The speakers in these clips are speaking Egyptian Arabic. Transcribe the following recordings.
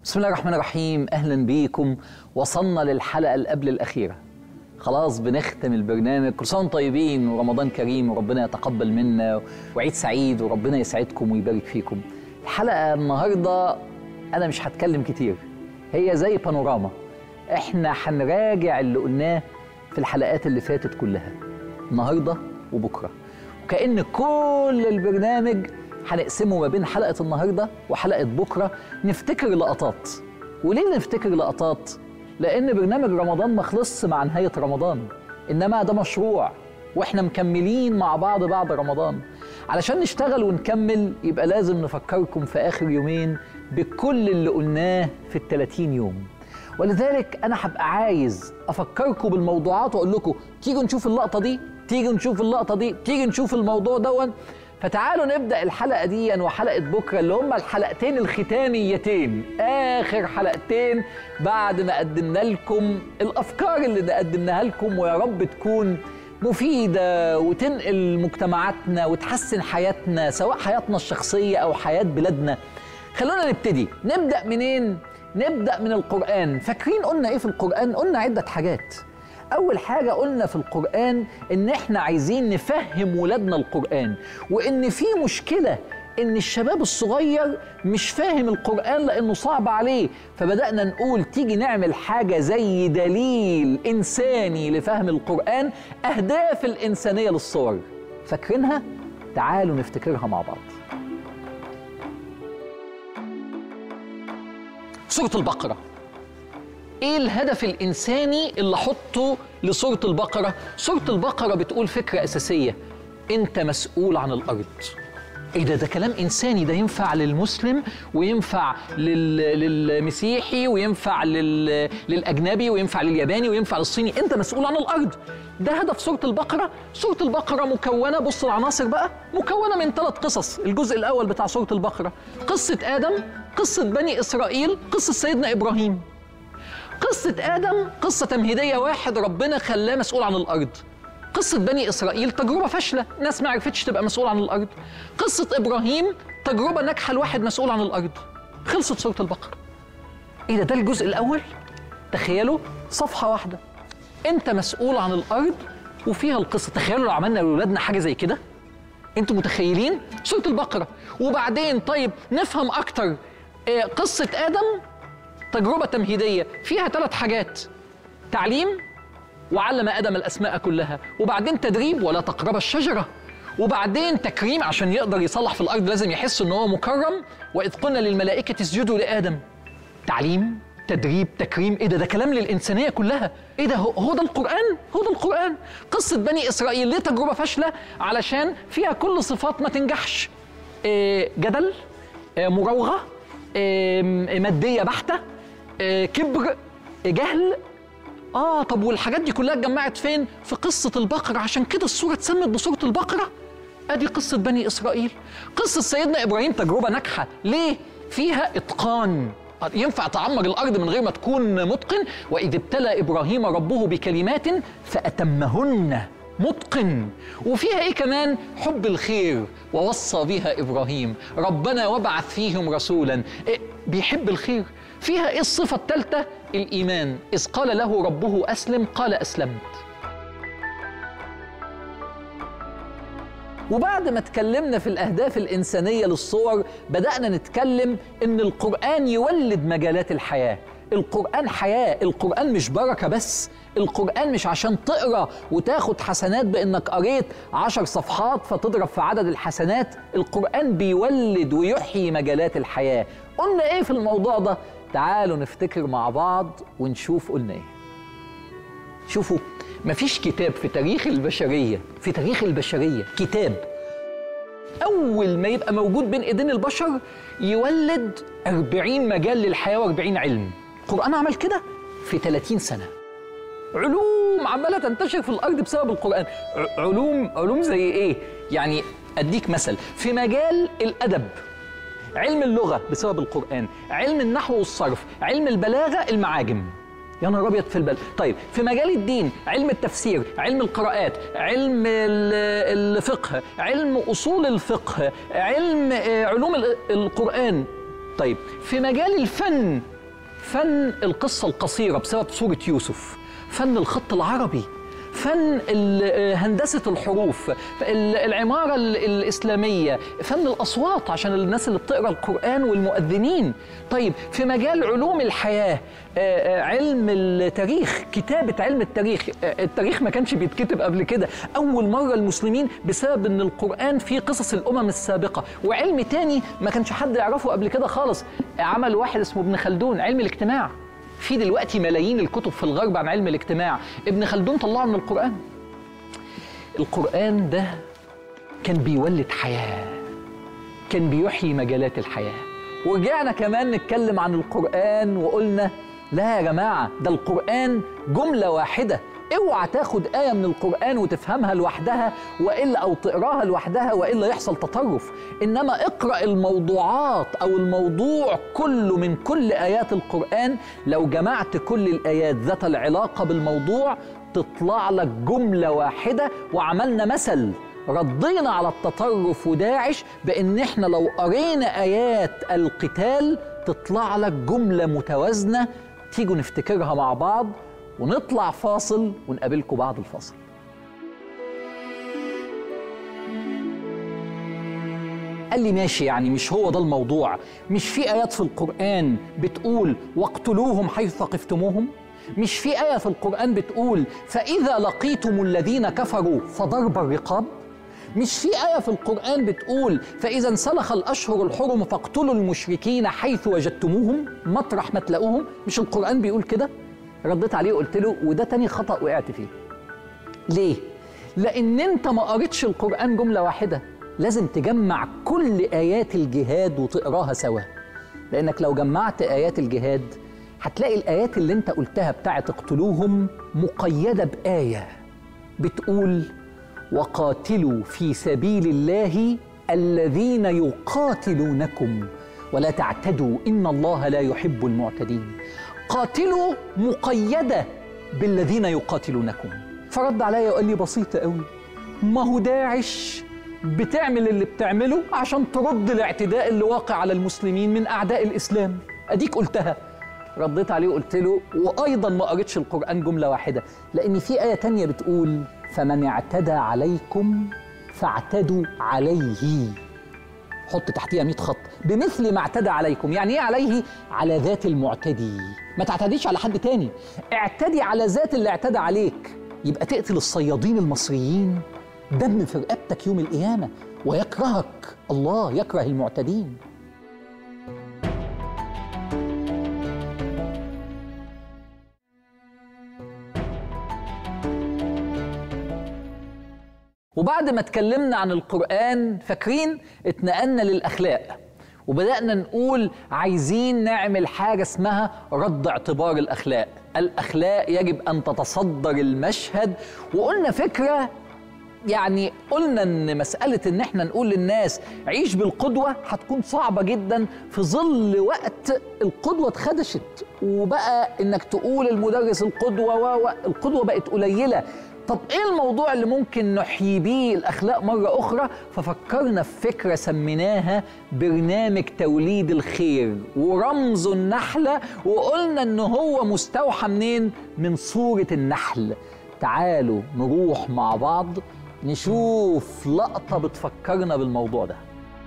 بسم الله الرحمن الرحيم اهلا بيكم وصلنا للحلقه اللي قبل الاخيره خلاص بنختم البرنامج كل سنه وانتم طيبين ورمضان كريم وربنا يتقبل منا وعيد سعيد وربنا يسعدكم ويبارك فيكم الحلقه النهارده انا مش هتكلم كتير هي زي بانوراما احنا هنراجع اللي قلناه في الحلقات اللي فاتت كلها النهارده وبكره وكأن كل البرنامج هنقسمه ما بين حلقة النهاردة وحلقة بكرة نفتكر لقطات وليه نفتكر لقطات؟ لأن برنامج رمضان ما خلصش مع نهاية رمضان إنما ده مشروع وإحنا مكملين مع بعض بعد رمضان علشان نشتغل ونكمل يبقى لازم نفكركم في آخر يومين بكل اللي قلناه في التلاتين يوم ولذلك انا هبقى عايز افكركم بالموضوعات واقول لكم تيجوا نشوف اللقطه دي تيجوا نشوف اللقطه دي تيجي نشوف الموضوع دون فتعالوا نبدا الحلقه دي وحلقه بكره اللي هم الحلقتين الختاميتين اخر حلقتين بعد ما قدمنا لكم الافكار اللي قدمناها لكم ويا رب تكون مفيده وتنقل مجتمعاتنا وتحسن حياتنا سواء حياتنا الشخصيه او حياه بلادنا خلونا نبتدي نبدا منين نبدا من القران فاكرين قلنا ايه في القران قلنا عده حاجات اول حاجه قلنا في القران ان احنا عايزين نفهم ولادنا القران وان في مشكله ان الشباب الصغير مش فاهم القران لانه صعب عليه فبدانا نقول تيجي نعمل حاجه زي دليل انساني لفهم القران اهداف الانسانيه للصور فاكرينها تعالوا نفتكرها مع بعض سورة البقرة ايه الهدف الانساني اللي احطه لسورة البقرة سورة البقرة بتقول فكرة اساسية انت مسؤول عن الارض ايه ده ده كلام انساني ده ينفع للمسلم وينفع لل... للمسيحي وينفع لل... للاجنبي وينفع للياباني وينفع للصيني انت مسؤول عن الارض ده هدف سورة البقرة سورة البقرة مكونة بص العناصر بقى مكونة من ثلاث قصص الجزء الأول بتاع سورة البقرة قصة آدم قصة بني إسرائيل قصة سيدنا إبراهيم قصة آدم قصة تمهيدية واحد ربنا خلاه مسؤول عن الأرض قصة بني إسرائيل تجربة فاشلة ناس ما عرفتش تبقى مسؤول عن الأرض قصة إبراهيم تجربة ناجحة لواحد مسؤول عن الأرض خلصت سورة البقرة إيه ده ده الجزء الأول تخيلوا صفحة واحدة أنت مسؤول عن الأرض وفيها القصة تخيلوا لو عملنا لأولادنا حاجة زي كده أنتوا متخيلين سورة البقرة وبعدين طيب نفهم أكتر آه، قصة آدم تجربة تمهيدية فيها ثلاث حاجات تعليم وعلم آدم الأسماء كلها وبعدين تدريب ولا تقرب الشجرة وبعدين تكريم عشان يقدر يصلح في الأرض لازم يحس إن هو مكرم وإذ قلنا للملائكة اسجدوا لآدم تعليم تدريب تكريم ايه ده ده كلام للانسانيه كلها ايه ده هو هو ده القران هو ده القران قصه بني اسرائيل ليه تجربه فاشله علشان فيها كل صفات ما تنجحش إيه جدل إيه مراوغه إيه ماديه بحته إيه كبر إيه جهل اه طب والحاجات دي كلها اتجمعت فين في قصه البقره عشان كده السوره اتسمت بسوره البقره ادي قصه بني اسرائيل قصه سيدنا ابراهيم تجربه ناجحه ليه فيها اتقان ينفع تعمر الارض من غير ما تكون متقن واذ ابتلى ابراهيم ربه بكلمات فاتمهن متقن وفيها ايه كمان حب الخير ووصى بها ابراهيم ربنا وابعث فيهم رسولا إيه بيحب الخير فيها ايه الصفه الثالثه الايمان اذ قال له ربه اسلم قال اسلمت وبعد ما اتكلمنا في الأهداف الإنسانية للصور بدأنا نتكلم إن القرآن يولد مجالات الحياة القرآن حياة القرآن مش بركة بس القرآن مش عشان تقرأ وتاخد حسنات بإنك قريت عشر صفحات فتضرب في عدد الحسنات القرآن بيولد ويحيي مجالات الحياة قلنا إيه في الموضوع ده؟ تعالوا نفتكر مع بعض ونشوف قلنا إيه شوفوا مفيش كتاب في تاريخ البشرية في تاريخ البشرية كتاب أول ما يبقى موجود بين إيدين البشر يولد أربعين مجال للحياة وأربعين علم القرآن عمل كده في 30 سنة علوم عمالة تنتشر في الأرض بسبب القرآن ع- علوم علوم زي إيه؟ يعني أديك مثل في مجال الأدب علم اللغة بسبب القرآن علم النحو والصرف علم البلاغة المعاجم يا نهار ابيض في البلد طيب في مجال الدين علم التفسير علم القراءات علم ال- الفقه علم اصول الفقه علم آه، علوم ال- القران طيب في مجال الفن فن القصة القصيرة بسبب سورة يوسف فن الخط العربي فن ال- هندسة الحروف ال- العمارة ال- الإسلامية فن الأصوات عشان الناس اللي بتقرأ القرآن والمؤذنين طيب في مجال علوم الحياة آه، آه، علم التاريخ كتابة علم التاريخ آه، التاريخ ما كانش بيتكتب قبل كده أول مرة المسلمين بسبب أن القرآن فيه قصص الأمم السابقة وعلم تاني ما كانش حد يعرفه قبل كده خالص عمل واحد اسمه ابن خلدون علم الاجتماع في دلوقتي ملايين الكتب في الغرب عن علم الاجتماع ابن خلدون طلعه من القرآن القرآن ده كان بيولد حياة كان بيحيي مجالات الحياة ورجعنا كمان نتكلم عن القرآن وقلنا لا يا جماعة ده القرآن جملة واحدة اوعى تاخد آية من القرآن وتفهمها لوحدها وإلا أو تقراها لوحدها وإلا يحصل تطرف إنما اقرأ الموضوعات أو الموضوع كله من كل آيات القرآن لو جمعت كل الآيات ذات العلاقة بالموضوع تطلع لك جملة واحدة وعملنا مثل ردينا على التطرف وداعش بان احنا لو قرينا ايات القتال تطلع لك جمله متوازنه تيجوا نفتكرها مع بعض ونطلع فاصل ونقابلكم بعد الفاصل قال لي ماشي يعني مش هو ده الموضوع مش في آيات في القرآن بتقول واقتلوهم حيث ثقفتموهم مش في آية في القرآن بتقول فإذا لقيتم الذين كفروا فضرب الرقاب مش في آية في القرآن بتقول فإذا انسلخ الأشهر الحرم فاقتلوا المشركين حيث وجدتموهم مطرح ما تلاقوهم مش القرآن بيقول كده رديت عليه وقلت له وده تاني خطأ وقعت فيه ليه؟ لأن أنت ما قريتش القرآن جملة واحدة لازم تجمع كل آيات الجهاد وتقراها سوا لأنك لو جمعت آيات الجهاد هتلاقي الآيات اللي أنت قلتها بتاعت اقتلوهم مقيدة بآية بتقول وقاتلوا في سبيل الله الذين يقاتلونكم ولا تعتدوا إن الله لا يحب المعتدين قاتلوا مقيدة بالذين يقاتلونكم فرد عليا وقال لي بسيطة قوي ما هو داعش بتعمل اللي بتعمله عشان ترد الاعتداء اللي واقع على المسلمين من أعداء الإسلام أديك قلتها رديت عليه وقلت له وأيضا ما قريتش القرآن جملة واحدة لأن في آية تانية بتقول فمن اعتدى عليكم فاعتدوا عليه حط تحتيها 100 خط بمثل ما اعتدى عليكم يعني ايه عليه على ذات المعتدي ما تعتديش على حد تاني اعتدي على ذات اللي اعتدى عليك يبقى تقتل الصيادين المصريين دم في رقبتك يوم القيامة ويكرهك الله يكره المعتدين وبعد ما اتكلمنا عن القرآن فاكرين اتنقلنا للأخلاق وبدأنا نقول عايزين نعمل حاجة اسمها رد اعتبار الأخلاق الأخلاق يجب أن تتصدر المشهد وقلنا فكرة يعني قلنا ان مسألة ان احنا نقول للناس عيش بالقدوة هتكون صعبة جدا في ظل وقت القدوة اتخدشت وبقى انك تقول المدرس القدوة و و- القدوة بقت قليلة طب ايه الموضوع اللي ممكن نحيي بيه الاخلاق مرة اخرى ففكرنا في فكرة سميناها برنامج توليد الخير ورمز النحلة وقلنا ان هو مستوحى منين من سورة النحل تعالوا نروح مع بعض نشوف لقطة بتفكرنا بالموضوع ده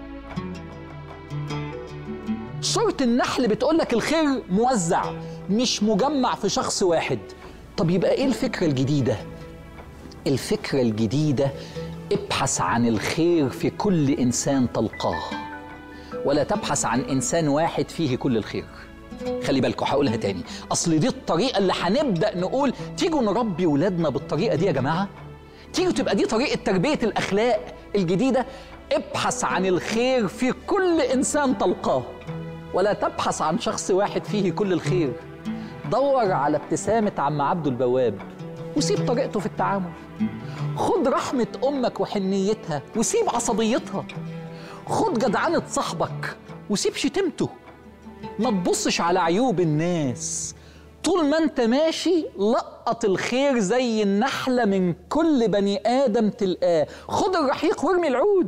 سورة النحل بتقول لك الخير موزع مش مجمع في شخص واحد طب يبقى ايه الفكرة الجديدة؟ الفكرة الجديدة ابحث عن الخير في كل إنسان تلقاه ولا تبحث عن إنسان واحد فيه كل الخير خلي بالكوا هقولها تاني أصل دي الطريقة اللي هنبدأ نقول تيجوا نربي ولادنا بالطريقة دي يا جماعة تيجوا تبقى دي طريقة تربية الأخلاق الجديدة ابحث عن الخير في كل إنسان تلقاه ولا تبحث عن شخص واحد فيه كل الخير دور على ابتسامة عم عبده البواب وسيب طريقته في التعامل خد رحمة أمك وحنيتها وسيب عصبيتها خد جدعنة صاحبك وسيب شتمته ما تبصش على عيوب الناس طول ما انت ماشي لقط الخير زي النحلة من كل بني آدم تلقاه خد الرحيق وارمي العود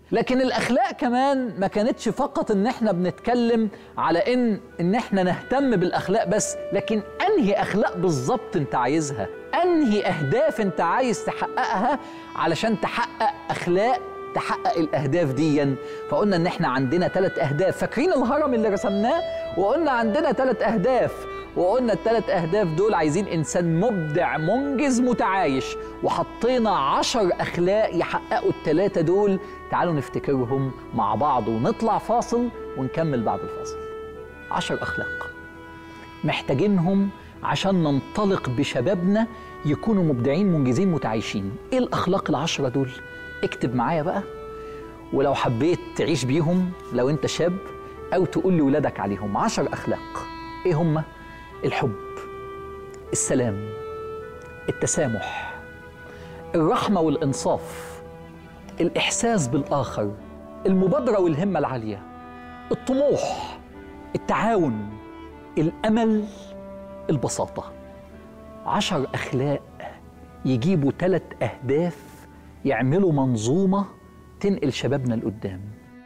لكن الاخلاق كمان ما كانتش فقط ان احنا بنتكلم على ان ان احنا نهتم بالاخلاق بس لكن انهي اخلاق بالظبط انت عايزها انهي اهداف انت عايز تحققها علشان تحقق اخلاق تحقق الاهداف دي فقلنا ان احنا عندنا ثلاث اهداف فاكرين الهرم اللي رسمناه وقلنا عندنا ثلاث اهداف وقلنا الثلاث اهداف دول عايزين انسان مبدع منجز متعايش وحطينا عشر اخلاق يحققوا الثلاثه دول تعالوا نفتكرهم مع بعض ونطلع فاصل ونكمل بعد الفاصل عشر اخلاق محتاجينهم عشان ننطلق بشبابنا يكونوا مبدعين منجزين متعايشين ايه الاخلاق العشره دول اكتب معايا بقى ولو حبيت تعيش بيهم لو انت شاب او تقول لولادك عليهم عشر اخلاق ايه هما الحب السلام التسامح الرحمه والانصاف الاحساس بالاخر المبادره والهمه العاليه الطموح التعاون الامل البساطه عشر اخلاق يجيبوا ثلاث اهداف يعملوا منظومه تنقل شبابنا لقدام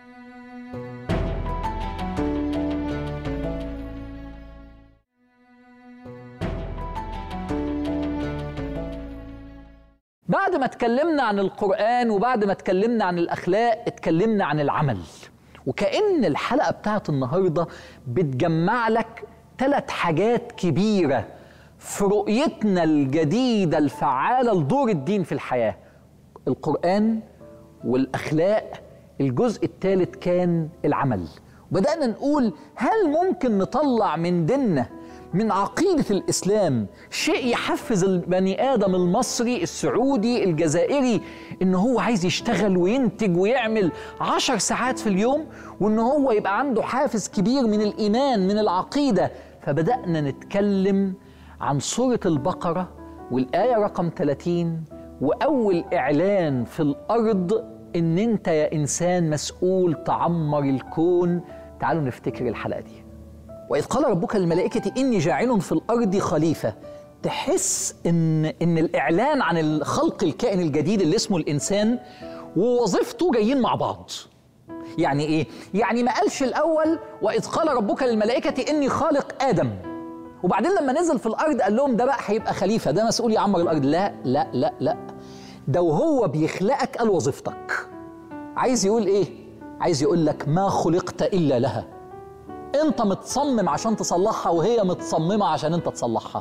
بعد ما اتكلمنا عن القرآن وبعد ما اتكلمنا عن الأخلاق اتكلمنا عن العمل وكأن الحلقة بتاعت النهاردة بتجمع لك ثلاث حاجات كبيرة في رؤيتنا الجديدة الفعالة لدور الدين في الحياة القرآن والأخلاق الجزء الثالث كان العمل وبدأنا نقول هل ممكن نطلع من ديننا من عقيدة الإسلام شيء يحفز البني آدم المصري السعودي الجزائري إن هو عايز يشتغل وينتج ويعمل عشر ساعات في اليوم وإن هو يبقى عنده حافز كبير من الإيمان من العقيدة فبدأنا نتكلم عن سورة البقرة والآية رقم 30 وأول إعلان في الأرض إن أنت يا إنسان مسؤول تعمر الكون تعالوا نفتكر الحلقة دي وإذ قال ربك للملائكة إني جاعل في الأرض خليفة تحس إن إن الإعلان عن الخلق الكائن الجديد اللي اسمه الإنسان ووظيفته جايين مع بعض يعني إيه؟ يعني ما قالش الأول وإذ قال ربك للملائكة إني خالق آدم وبعدين لما نزل في الأرض قال لهم ده بقى هيبقى خليفة ده مسؤول يعمر الأرض لا لا لا لا ده وهو بيخلقك قال وظيفتك عايز يقول إيه؟ عايز يقول لك ما خلقت إلا لها انت متصمم عشان تصلحها وهي متصممه عشان انت تصلحها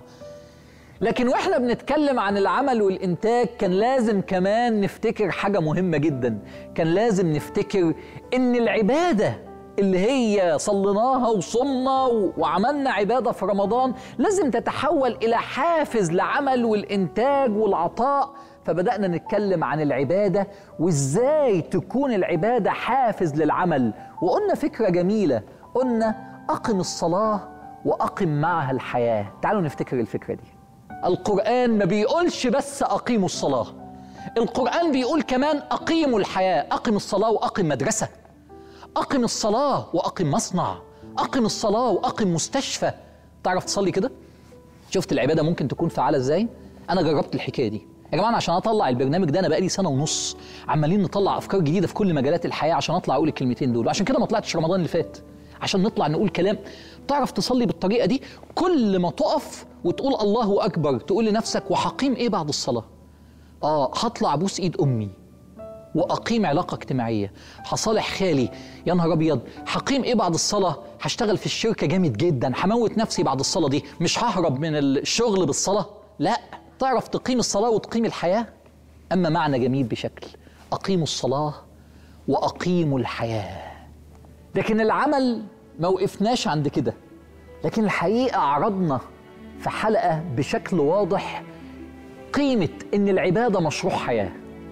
لكن واحنا بنتكلم عن العمل والانتاج كان لازم كمان نفتكر حاجه مهمه جدا كان لازم نفتكر ان العباده اللي هي صليناها وصمنا وعملنا عباده في رمضان لازم تتحول الى حافز لعمل والانتاج والعطاء فبدانا نتكلم عن العباده وازاي تكون العباده حافز للعمل وقلنا فكره جميله قلنا أقم الصلاة وأقم معها الحياة تعالوا نفتكر الفكرة دي القرآن ما بيقولش بس أقيموا الصلاة القرآن بيقول كمان أقيموا الحياة أقم الصلاة وأقم مدرسة أقم الصلاة وأقم مصنع أقم الصلاة وأقم مستشفى تعرف تصلي كده؟ شفت العبادة ممكن تكون فعالة إزاي؟ أنا جربت الحكاية دي يا جماعه عشان اطلع البرنامج ده انا بقالي سنه ونص عمالين نطلع افكار جديده في كل مجالات الحياه عشان اطلع اقول الكلمتين دول وعشان كده ما طلعتش رمضان اللي فات عشان نطلع نقول كلام تعرف تصلي بالطريقه دي كل ما تقف وتقول الله اكبر تقول لنفسك وحقيم ايه بعد الصلاه اه هطلع ابوس ايد امي واقيم علاقه اجتماعيه هصالح خالي يا نهار ابيض هقيم ايه بعد الصلاه هشتغل في الشركه جامد جدا هموت نفسي بعد الصلاه دي مش ههرب من الشغل بالصلاه لا تعرف تقيم الصلاه وتقيم الحياه اما معنى جميل بشكل اقيموا الصلاه واقيموا الحياه لكن العمل ما وقفناش عند كده لكن الحقيقه عرضنا في حلقه بشكل واضح قيمه ان العباده مشروع حياه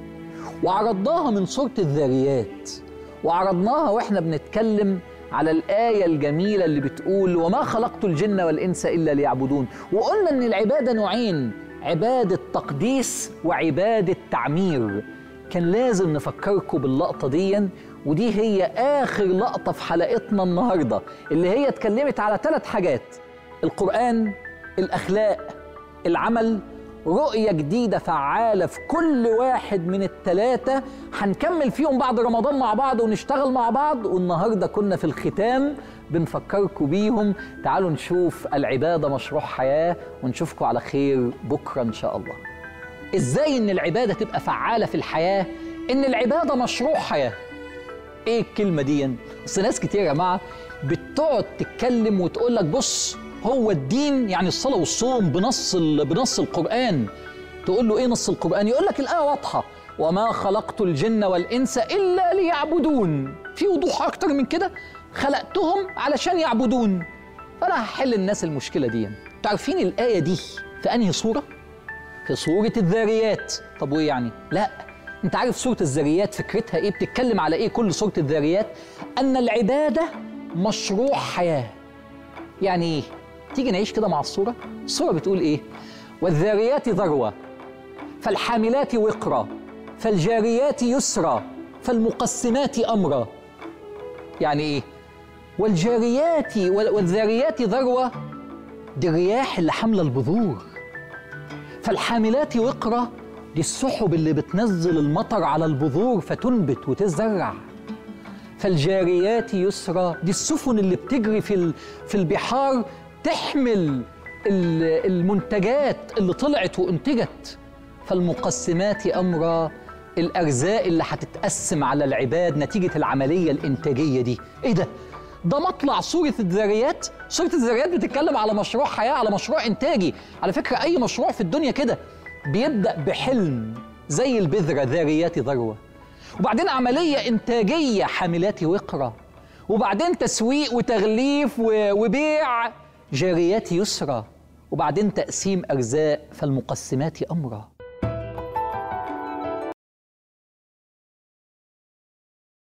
وعرضناها من سوره الذاريات وعرضناها واحنا بنتكلم على الآية الجميلة اللي بتقول وما خلقت الجن والإنس إلا ليعبدون وقلنا إن العبادة نوعين عبادة تقديس وعبادة تعمير كان لازم نفكركم باللقطة دي ودي هي آخر لقطة في حلقتنا النهاردة اللي هي اتكلمت على ثلاث حاجات القرآن الأخلاق العمل رؤية جديدة فعالة في كل واحد من التلاتة هنكمل فيهم بعد رمضان مع بعض ونشتغل مع بعض والنهاردة كنا في الختام بنفكركم بيهم تعالوا نشوف العبادة مشروع حياة ونشوفكم على خير بكرة إن شاء الله إزاي إن العبادة تبقى فعالة في الحياة إن العبادة مشروع حياة ايه الكلمه دي اصل ناس كتير يا جماعه بتقعد تتكلم وتقول لك بص هو الدين يعني الصلاه والصوم بنص ال- بنص القران تقول له ايه نص القران يقول لك الايه واضحه وما خلقت الجن والانس الا ليعبدون في وضوح اكتر من كده خلقتهم علشان يعبدون فانا هحل الناس المشكله دي انتوا عارفين الايه دي في انهي سوره في سورة الذاريات طب وايه يعني؟ لا انت عارف سورة الذاريات فكرتها ايه؟ بتتكلم على ايه كل سورة الذاريات؟ ان العبادة مشروع حياة يعني ايه؟ تيجي نعيش كده مع الصورة الصورة بتقول ايه؟ والذاريات ذروة فالحاملات وقرا فالجاريات يسرا فالمقسمات أمرا يعني ايه؟ والجاريات وال- والذاريات ذروة دي الرياح اللي حاملة البذور فالحاملات وقرة دي السحب اللي بتنزل المطر على البذور فتنبت وتزرع فالجاريات يسرى دي السفن اللي بتجري في ال- في البحار تحمل ال- المنتجات اللي طلعت وانتجت فالمقسمات امرا الارزاق اللي هتتقسم على العباد نتيجه العمليه الانتاجيه دي ايه ده ده مطلع سورة الذريات سورة الذريات بتتكلم على مشروع حياة على مشروع إنتاجي على فكرة أي مشروع في الدنيا كده بيبدأ بحلم زي البذرة ذاريات ذروة وبعدين عملية إنتاجية حاملات وقرة وبعدين تسويق وتغليف و- وبيع جاريات يسرى وبعدين تقسيم أرزاق فالمقسمات أمرا